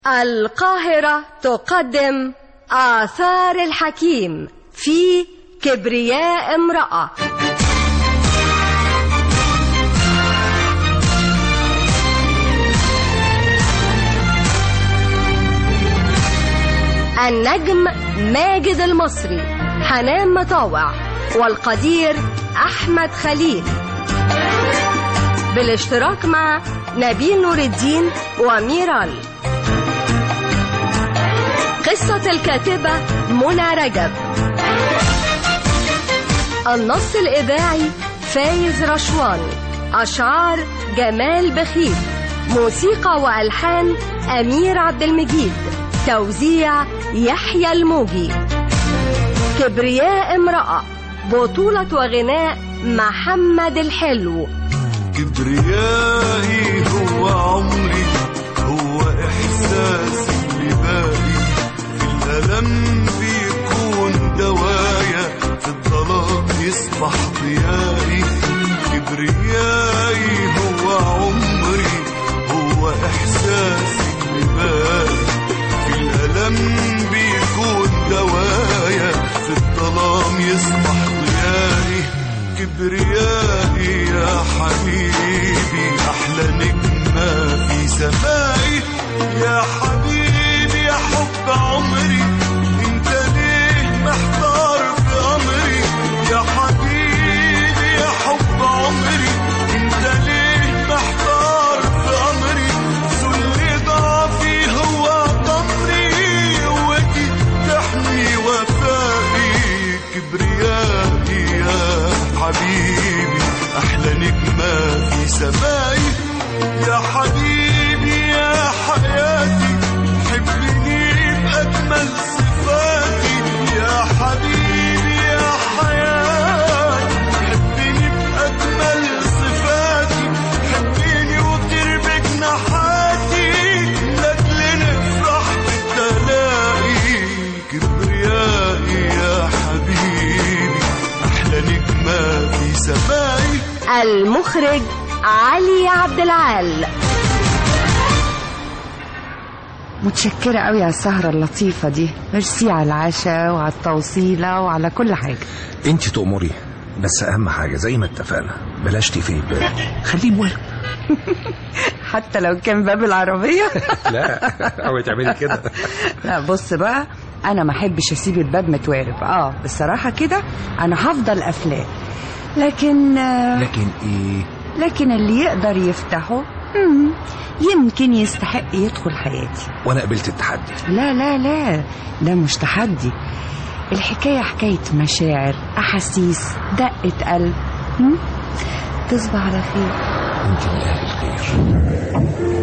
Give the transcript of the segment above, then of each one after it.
القاهرة تقدم آثار الحكيم في كبرياء امرأة النجم ماجد المصري حنان مطاوع والقدير أحمد خليل بالاشتراك مع نبيل نور الدين وميرال قصة الكاتبة منى رجب النص الإذاعي فايز رشوان أشعار جمال بخيت موسيقى وألحان أمير عبد المجيد توزيع يحيى الموجي كبرياء امرأة بطولة وغناء محمد الحلو كبريائي هو عمري هو إحساسي اللي باقي في الألم بيكون دوايا في الظلام يصبح ضيائي كبريائي هو عمري هو إحساسي اللي باقي في الألم بيكون دوايا في الظلام يصبح ضيائي كبريائي يا حبيبي أحلى نجمة في سمائي يا حبيبي يا حب عمري انت ليه محتار في أمري يا حبيبي يا حب عمري انت ليه محتار في أمري ذل ضعفي هو قمري قوتي تحمي وفائي كبريائي يا حبيبي أحلى نجمة في سمائي يا حبيبي يا حياتي حبني بأجمل صفاتي يا حبيبي يا حياتي حبني بأجمل صفاتي حبني وطير بجناحاتي لأجل نفرح بالتلاقي كبريائي يا حبيبي أحلى نجمة في سمائي المخرج علي عبد العال متشكرة قوي على السهرة اللطيفة دي ميرسي على العشاء وعلى التوصيلة وعلى كل حاجة انت تأمري بس اهم حاجة زي ما اتفقنا بلاش تقفلي الباب خليه موارب حتى لو كان باب العربية لا اوعي تعملي كده لا بص بقى أنا ما أحبش أسيب الباب متوارب اه بصراحة كده أنا هفضل قافلاه لكن آه، لكن ايه لكن اللي يقدر يفتحه مم، يمكن يستحق يدخل حياتي وانا قبلت التحدي لا لا لا ده مش تحدي الحكاية حكاية مشاعر أحاسيس دقة قلب هم؟ تصبح على خير انت من اهل الخير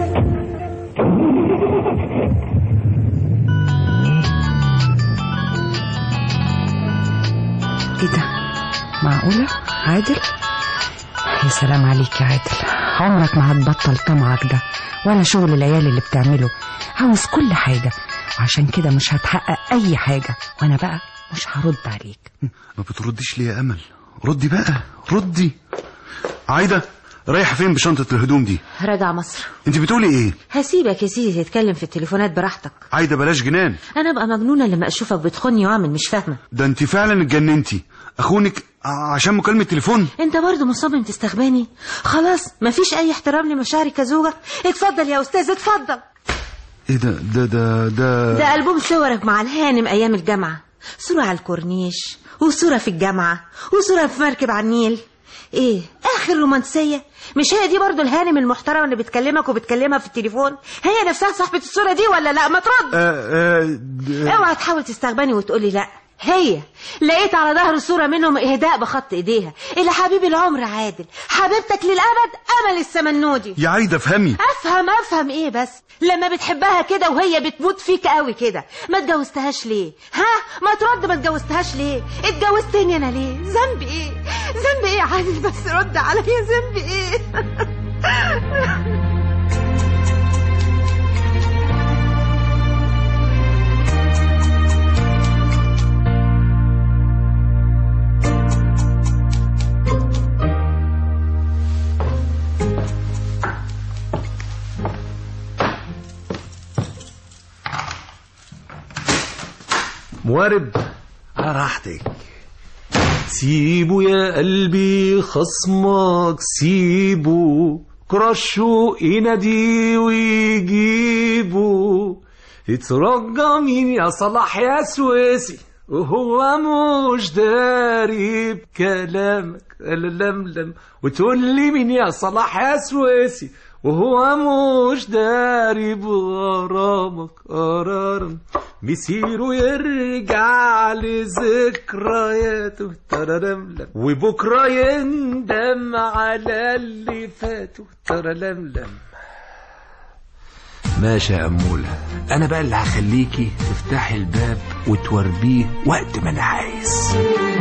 ايه ده معقولة عادل يا سلام عليك يا عادل عمرك ما هتبطل طمعك ده ولا شغل العيال اللي بتعمله عاوز كل حاجة وعشان كده مش هتحقق أي حاجة وأنا بقى مش هرد عليك ما بترديش ليه يا أمل ردي بقى ردي عايدة رايحة فين بشنطة الهدوم دي راجع مصر انت بتقولي ايه هسيبك يا سيدي تتكلم في التليفونات براحتك عايدة بلاش جنان انا ابقى مجنونه لما اشوفك بتخوني واعمل مش فاهمه ده انت فعلا اتجننتي اخونك ع- عشان مكالمة تليفون انت برضه مصمم تستخباني خلاص مفيش اي احترام لمشاعري كزوجه اتفضل يا استاذ اتفضل ايه ده ده ده ده, ده البوم صورك مع الهانم ايام الجامعه صوره على الكورنيش وصوره في الجامعه وصوره في مركب على النيل ايه اخر رومانسيه مش هي دي برضو الهانم المحترمه اللي بتكلمك وبتكلمها في التليفون هي نفسها صاحبه الصوره دي ولا لا ما ترد آه آه د- اوعى تحاول تستغبني وتقولي لا هي لقيت على ظهر صورة منهم إهداء بخط إيديها إلى حبيب العمر عادل حبيبتك للأبد أمل السمنودي يا عايدة افهمي أفهم أفهم إيه بس لما بتحبها كده وهي بتموت فيك قوي كده ما اتجوزتهاش ليه ها ما ترد ما اتجوزتهاش ليه اتجوزتني أنا ليه ذنبي إيه ذنبي إيه يا عادل بس رد عليا ذنبي إيه موارب على راحتك سيبوا يا قلبي خصمك سيبوا كرشوا ينادي ويجيبوا يترجى مين يا صلاح يا سويسي وهو مش داري بكلامك لملم وتقول لي مين يا صلاح يا سويسي وهو مش داري بغرامك قرارم مسير ويرجع لذكرياته ترلملم وبكره يندم على اللي فاته ترلملم ماشي يا أمولة أنا بقى اللي هخليكي تفتحي الباب وتوربيه وقت ما أنا عايز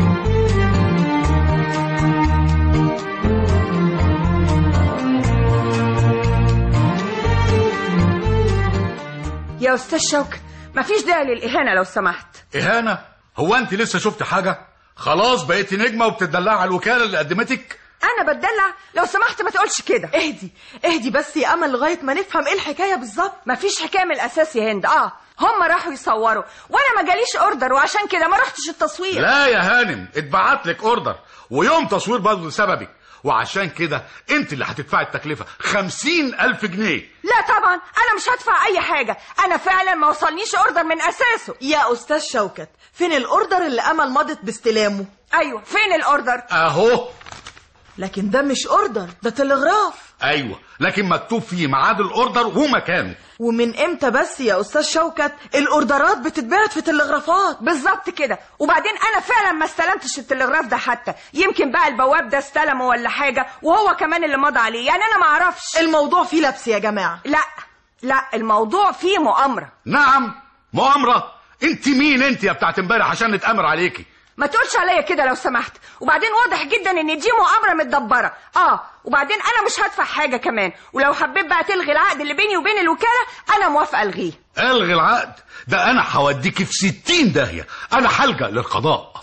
يا استاذ شوقي مفيش داعي للاهانه لو سمحت إهانة هو أنت لسه شفت حاجة خلاص بقيتي نجمة وبتدلع على الوكالة اللي قدمتك انا بتدلع لو سمحت ما تقولش كده اهدي اهدي بس يا امل لغايه ما نفهم ايه الحكايه بالظبط مفيش حكايه من الاساس يا هند اه هم راحوا يصوروا وانا ما جاليش اوردر وعشان كده ما رحتش التصوير لا يا هانم اتبعت لك اوردر ويوم تصوير برضه لسببك وعشان كده انت اللي هتدفعي التكلفة خمسين ألف جنيه لا طبعا انا مش هدفع اي حاجه انا فعلا ما وصلنيش اوردر من اساسه يا استاذ شوكت فين الاوردر اللي امل مضت باستلامه ايوه فين الاوردر اهو لكن ده مش اوردر ده تلغراف ايوه لكن مكتوب فيه ميعاد الاوردر ومكانه ومن امتى بس يا استاذ شوكت الاوردرات بتتبعت في تلغرافات بالظبط كده وبعدين انا فعلا ما استلمتش التلغراف ده حتى يمكن بقى البواب ده استلمه ولا حاجه وهو كمان اللي مضى عليه يعني انا ما اعرفش الموضوع فيه لبس يا جماعه لا لا الموضوع فيه مؤامره نعم مؤامرة انت مين انت يا بتاعت امبارح عشان نتأمر عليكي ما تقولش عليا كده لو سمحت وبعدين واضح جدا ان دي مؤامره متدبره اه وبعدين انا مش هدفع حاجه كمان ولو حبيت بقى تلغي العقد اللي بيني وبين الوكاله انا موافقه الغيه الغي العقد ده انا هوديكي في ستين داهية انا هلجأ للقضاء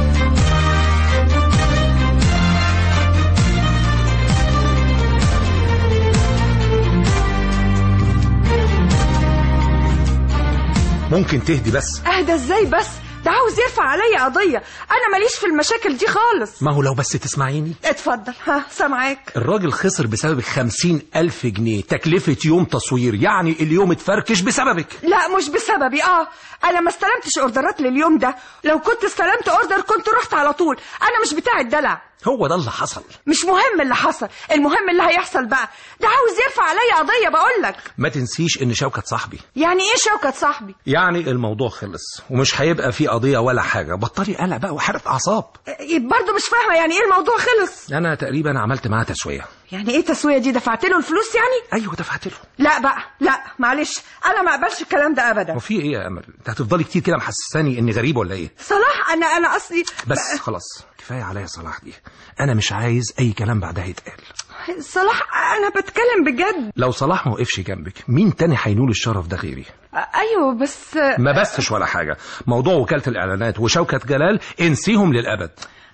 ممكن تهدي بس اهدى ازاي بس ده عاوز يرفع عليا قضيه انا ماليش في المشاكل دي خالص ما هو لو بس تسمعيني اتفضل ها سامعاك الراجل خسر بسبب خمسين ألف جنيه تكلفة يوم تصوير يعني اليوم اتفركش بسببك لا مش بسببي اه انا ما استلمتش اوردرات لليوم ده لو كنت استلمت اوردر كنت رحت على طول انا مش بتاع الدلع هو ده اللي حصل مش مهم اللي حصل المهم اللي هيحصل بقى ده عاوز يرفع عليا قضيه بقول لك ما تنسيش ان شوكت صاحبي يعني ايه شوكت صاحبي يعني الموضوع خلص ومش هيبقى فيه قضية ولا حاجة بطلي قلق بقى وحرق أعصاب برضه مش فاهمه يعني ايه الموضوع خلص أنا تقريبا عملت معاه تسوية يعني ايه تسويه دي دفعت له الفلوس يعني أيوة دفعت له لا بقى لا معلش انا ما اقبلش الكلام ده ابدا وفي إيه يا أمل أنت هتفضلي كتير كده محسساني إني غريب ولا إيه صلاح انا انا قصدي بس خلاص كفاية عليا صلاح دي أنا مش عايز أي كلام بعدها يتقال صلاح انا بتكلم بجد لو صلاح ما وقفش جنبك مين تاني هينول الشرف ده غيري ايوه بس ما بسش ولا حاجة موضوع وكالة الإعلانات وشوكة جلال انسيهم للأبد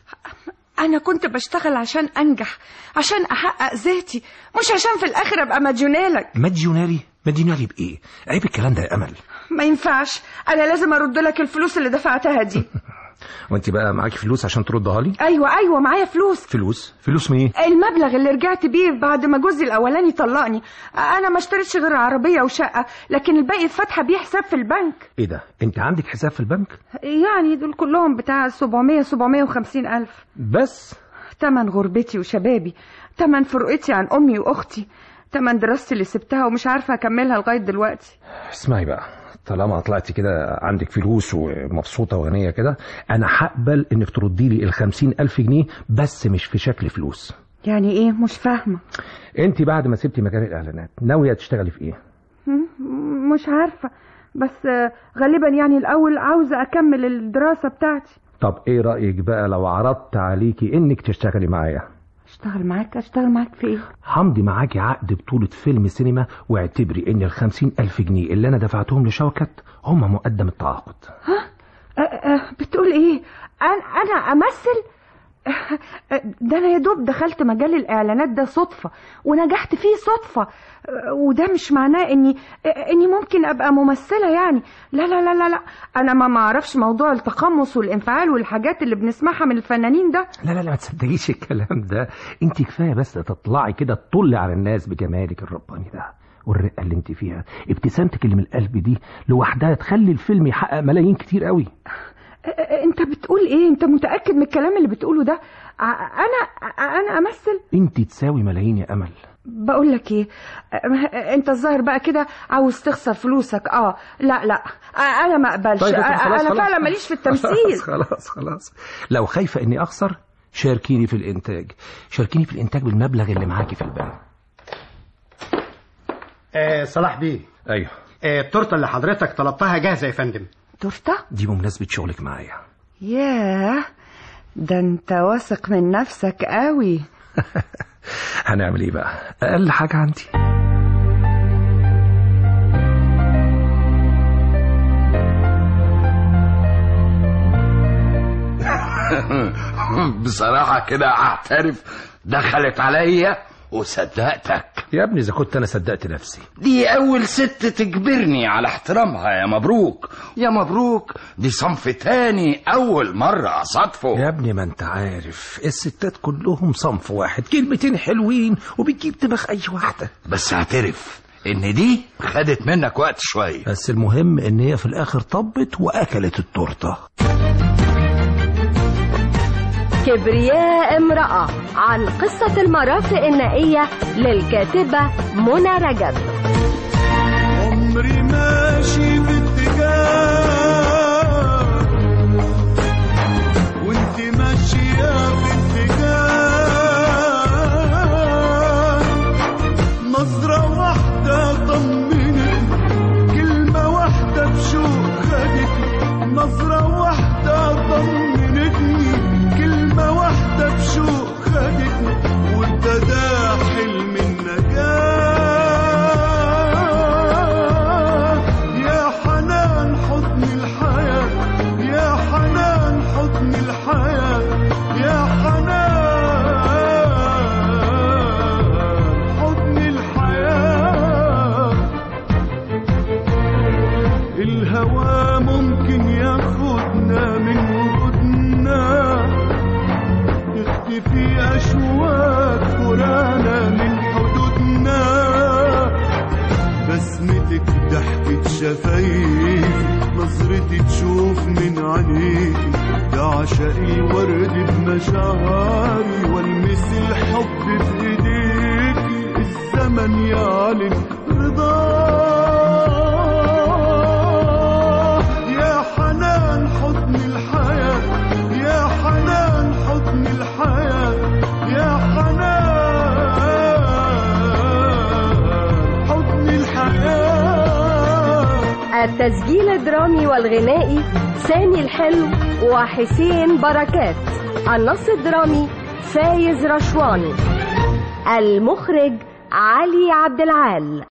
انا كنت بشتغل عشان انجح عشان احقق ذاتي مش عشان في الاخر ابقى مديونالك مديوناري مديوناري بإيه عيب الكلام ده يا أمل ما ينفعش انا لازم ارد لك الفلوس اللي دفعتها دي وانت بقى معاكي فلوس عشان تردها لي ايوه ايوه معايا فلوس فلوس فلوس من ايه المبلغ اللي رجعت بيه بعد ما جوزي الاولاني طلقني انا ما اشتريتش غير عربيه وشقه لكن الباقي فاتحه بيه حساب في البنك ايه ده انت عندك حساب في البنك يعني دول كلهم بتاع 700 750 الف بس تمن غربتي وشبابي تمن فرقتي عن امي واختي تمن دراستي اللي سبتها ومش عارفه اكملها لغايه دلوقتي اسمعي بقى طالما طلعتي كده عندك فلوس ومبسوطة وغنية كده أنا هقبل إنك تردي لي الخمسين ألف جنيه بس مش في شكل فلوس يعني ايه مش فاهمه أنت بعد ما سبتي مجال الإعلانات ناوية تشتغلي في إيه؟ م- مش عارفه بس آه، غالبا يعني الاول عاوزه اكمل الدراسه بتاعتي طب إيه رأيك بقى لو عرضت عليكي إنك تشتغلي معايا؟ اشتغل معاك اشتغل معاك في ايه همضي معاكي عقد بطولة فيلم سينما واعتبري إن الخمسين ألف جنيه اللي أنا دفعتهم لشوكت هم مقدم التعاقد أه أه بتقول ايه انا انا امثل ده انا يا دوب دخلت مجال الاعلانات ده صدفه ونجحت فيه صدفه وده مش معناه اني اني ممكن ابقى ممثله يعني لا لا لا لا لا انا ما معرفش موضوع التقمص والانفعال والحاجات اللي بنسمعها من الفنانين ده لا لا لا ما تصدقيش الكلام ده انت كفايه بس تطلعي كده تطلي على الناس بجمالك الرباني ده والرقه اللي انت فيها ابتسامتك اللي من القلب دي لوحدها تخلي الفيلم يحقق ملايين كتير قوي انت بتقول ايه انت متاكد من الكلام اللي بتقوله ده ع- انا انا امثل انت تساوي ملايين يا امل بقول لك ايه أه، انت الظاهر بقى كده عاوز تخسر فلوسك اه لا لا أه، انا ما اقبلش طيب، طيب، أه، خلاص، انا خلاص. فعلا ماليش في التمثيل خلاص خلاص خلاص لو خايفه اني اخسر شاركيني في الانتاج شاركيني في الانتاج بالمبلغ اللي معاكي في البنك آه صلاح بيه ايوه آه التورته اللي حضرتك طلبتها جاهزه يا فندم تورته دي بمناسبه شغلك معايا ياه ده انت واثق من نفسك قوي هنعمل ايه بقى اقل حاجه عندي بصراحة كده اعترف دخلت عليا وصدقتك يا ابني اذا كنت انا صدقت نفسي دي اول ست تجبرني على احترامها يا مبروك يا مبروك دي صنف تاني اول مرة اصادفه يا ابني ما انت عارف الستات كلهم صنف واحد كلمتين حلوين وبتجيب دماغ اي واحده بس اعترف ان دي خدت منك وقت شوية بس المهم ان هي في الاخر طبت واكلت التورته كبرياء امرأة عن قصة المرافق النائية للكاتبة منى رجب عمري ماشي باتجاه وانت ماشية باتجاه نظرة واحدة طمنتني كلمة واحدة بشوق خدتني نظرة واحدة طمنتني كلمة واحدة بشوق خدتني وابتدى حلم النجاة يا حنان حضن الحياة يا حنان حضن الحياة يا حنان حضن الحياة الهوى ممكن ياخدنا من وجودنا يختفي أشواك فرانا من حدودنا بسمتك ضحكة شفايفي نظرتي تشوف من عينيكي ده عشق الورد بمشاعري والمس الحب في ايديكي الزمن يعلن رضاه يا حنان حضن الحياة يا حنان حضن الحياة يا حنان حضن الحياة التسجيل الدرامي والغنائي سامي الحلو وحسين بركات النص الدرامي فايز رشواني المخرج علي عبد العال